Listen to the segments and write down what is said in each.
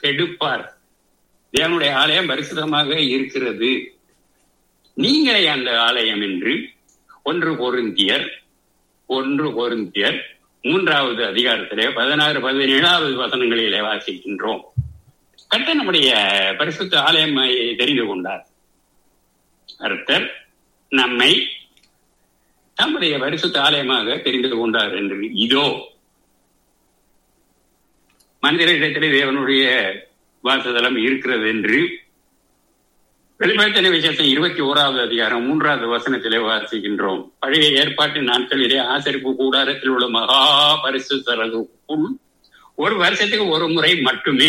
கெடுப்பார் தேவனுடைய ஆலயம் பரிசுத்தமாக இருக்கிறது நீங்களே அந்த ஆலயம் என்று ஒன்று பொருந்தியர் ஒன்று பொருந்தியர் மூன்றாவது அதிகாரத்திலே பதினாறு பதினேழாவது வசனங்களிலே வாசிக்கின்றோம் கர்த்தர் நம்முடைய பரிசுத்த ஆலயமை தெரிந்து கொண்டார் கர்த்தர் நம்மை தம்முடைய பரிசுத்த ஆலயமாக தெரிந்து கொண்டார் என்று இதோ மனிதரிடத்திலே தேவனுடைய வாசதலம் இருக்கிறது என்று வெளிப்படுத்தின விசேஷம் இருபத்தி ஓராவது அதிகாரம் மூன்றாவது வசனத்திலே வாசிக்கின்றோம் பழைய ஏற்பாட்டு நாட்களிலே ஆசரிப்பு கூடாரத்தில் உள்ள மகா பரிசுத்தரதுக்குள் ஒரு வருஷத்துக்கு ஒரு முறை மட்டுமே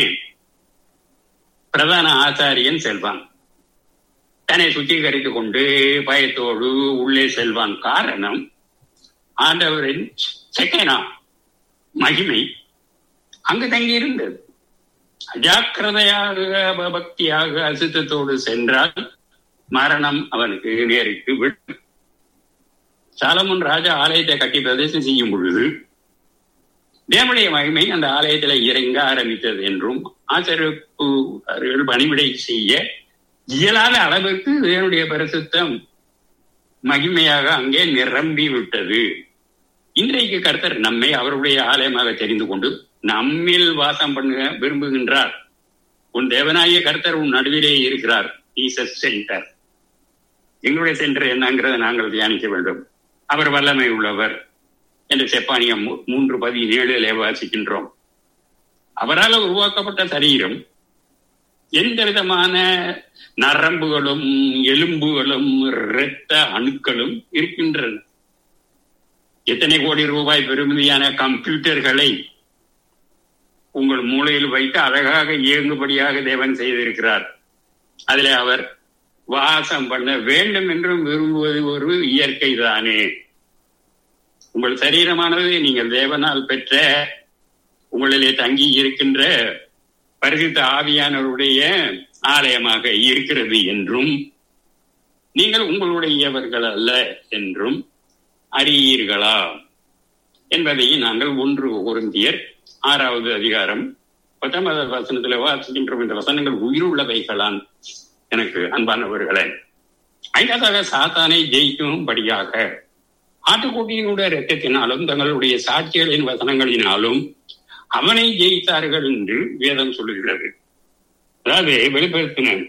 பிரதான ஆச்சாரியன் செல்வான் தன்னை சுத்திகரித்துக் கொண்டு பயத்தோடு உள்ளே செல்வான் காரணம் ஆண்டவரின் செகனா மகிமை அங்கு தங்கியிருந்தது அஜாக்கிரதையாக பக்தியாக அசுத்தத்தோடு சென்றால் மரணம் அவனுக்கு நேரிட்டு விடும் சாலமுன் ராஜா ஆலயத்தை கட்டி பிரதேசம் செய்யும் பொழுது தேவனுடைய மகிமை அந்த ஆலயத்தில் இறங்க ஆரம்பித்தது என்றும் ஆச்சரிப்பு பணிவிடை செய்ய இயலாத அளவுக்கு தேவனுடைய பரிசுத்தம் மகிமையாக அங்கே நிரம்பி விட்டது இன்றைக்கு கர்த்தர் நம்மை அவருடைய ஆலயமாக தெரிந்து கொண்டு நம்மில் வாசம் பண்ண விரும்புகின்றார் உன் தேவனாய கர்த்தர் உன் நடுவிலே இருக்கிறார் சென்டர் எங்களுடைய சென்டர் என்னங்கிறத நாங்கள் தியானிக்க வேண்டும் அவர் வல்லமை உள்ளவர் என்று செப்பானியம் மூன்று பதினேழுல வாசிக்கின்றோம் அவரால் உருவாக்கப்பட்ட சரீரம் எந்த விதமான நரம்புகளும் எலும்புகளும் இரத்த அணுக்களும் இருக்கின்றன எத்தனை கோடி ரூபாய் பெறுமதியான கம்ப்யூட்டர்களை உங்கள் மூளையில் வைத்து அழகாக இயங்குபடியாக தேவன் செய்திருக்கிறார் அதில் அவர் வாசம் பண்ண வேண்டும் என்றும் விரும்புவது ஒரு இயற்கை தானே உங்கள் சரீரமானது நீங்கள் தேவனால் பெற்ற உங்களிலே தங்கி இருக்கின்ற பரிசுத்த ஆவியானவருடைய ஆலயமாக இருக்கிறது என்றும் நீங்கள் உங்களுடையவர்கள் அல்ல என்றும் அறியீர்களா என்பதை நாங்கள் ஒன்று பொருந்தியர் ஆறாவது அதிகாரம் பத்தொன்பதாவது வசனத்தில் வாசிக்கின்றோம் இந்த வசனங்கள் உயிருள்ளவைகளான் எனக்கு அன்பானவர்களே ஐந்தாவது சாத்தானை ஜெயிக்கும்படியாக ஆட்டுக்குட்டியினுடைய ரத்தத்தினாலும் தங்களுடைய சாட்சிகளின் வசனங்களினாலும் அவனை ஜெயித்தார்கள் என்று வேதம் சொல்லுகிறது அதாவது வெளிப்படுத்தின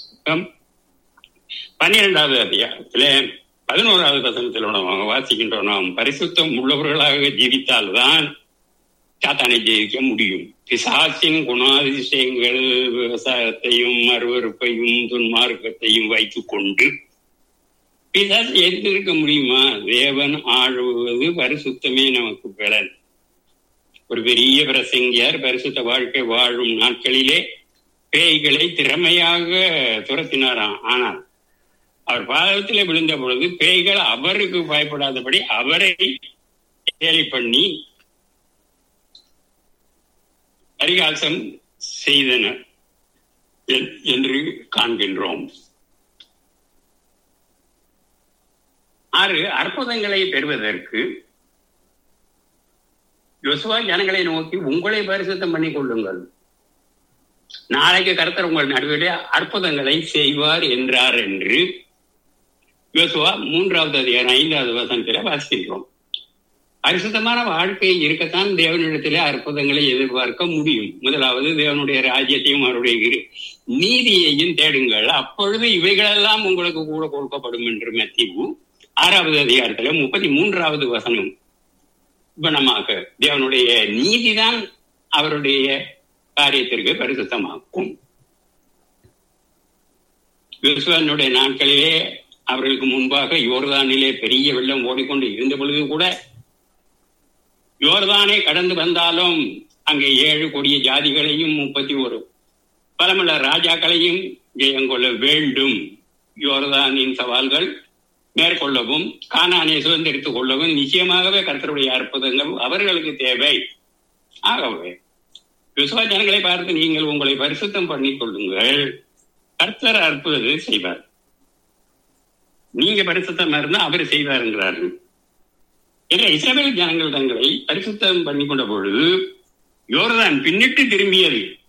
பன்னிரெண்டாவது அதிகாரத்திலே பதினோராவது வசனத்தில் நம்ம வாசிக்கின்றோம் நாம் பரிசுத்தம் உள்ளவர்களாக ஜீவித்தால்தான் சாத்தானை ஜெயிக்க முடியும் பிசாசின் குணாதிசயங்கள் விவசாயத்தையும் அருவறுப்பையும் துன்மார்க்கத்தையும் வைத்துக் கொண்டு பிசாசு எதிர்க்க முடியுமா தேவன் ஆழுவது பரிசுத்தமே நமக்கு பலன் ஒரு பெரிய பிரசங்கியார் பரிசுத்த வாழ்க்கை வாழும் நாட்களிலே பேய்களை திறமையாக துரத்தினாராம் ஆனால் அவர் பாதத்திலே விழுந்த பொழுது பேய்கள் அவருக்கு பயப்படாதபடி அவரை கேலி பண்ணி பரிகாசம் செய்தனர் என்று காண்கின்றோம் ஆறு அற்புதங்களை பெறுவதற்கு யோசுவா ஜனங்களை நோக்கி உங்களை பரிசுத்தம் பண்ணி கொள்ளுங்கள் நாளைக்கு கருத்தர் உங்கள் நடுவிலே அற்புதங்களை செய்வார் என்றார் என்று யோசுவா மூன்றாவது அதிகாரம் ஐந்தாவது வசனத்தில வாசிக்கின்றோம் பரிசுத்தமான வாழ்க்கை இருக்கத்தான் தேவனிடத்திலே அற்புதங்களை எதிர்பார்க்க முடியும் முதலாவது தேவனுடைய ராஜ்யத்தையும் அவருடைய நீதியையும் தேடுங்கள் அப்பொழுது இவைகளெல்லாம் உங்களுக்கு கூட கொடுக்கப்படும் என்று மத்திவு ஆறாவது அதிகாரத்துல முப்பத்தி மூன்றாவது வசனம் குணமாக தேவனுடைய நீதிதான் அவருடைய காரியத்திற்கு பரிசுத்தமாக்கும் விஸ்வனுடைய நாட்களிலே அவர்களுக்கு முன்பாக யோர்தானிலே பெரிய வெள்ளம் ஓடிக்கொண்டு இருந்த பொழுது கூட யோர்தானை கடந்து வந்தாலும் அங்கே ஏழு கொடிய ஜாதிகளையும் முப்பத்தி ஒரு பலமுள்ள ராஜாக்களையும் ஜெயங்கொள்ள வேண்டும் யோர்தானின் சவால்கள் மேற்கொள்ளவும் கானானை சுதந்திரித்துக் கொள்ளவும் நிச்சயமாகவே கர்த்தருடைய அற்புதங்கள் அவர்களுக்கு தேவை ஆகவே விசுவா ஜனங்களை பார்த்து நீங்கள் உங்களை பரிசுத்தம் பண்ணிக் கொள்ளுங்கள் கர்த்தர் அற்புதத்தை செய்வார் நீங்க பரிசுத்தமா இருந்தா அவர் செய்வாருங்கிறார்கள் என்ற இஸ்ரேல் ஜனங்கள் தங்களை பரிசுத்தம் பண்ணி கொண்ட பொழுது யோர்தான் பின்னிட்டு திரும்பியது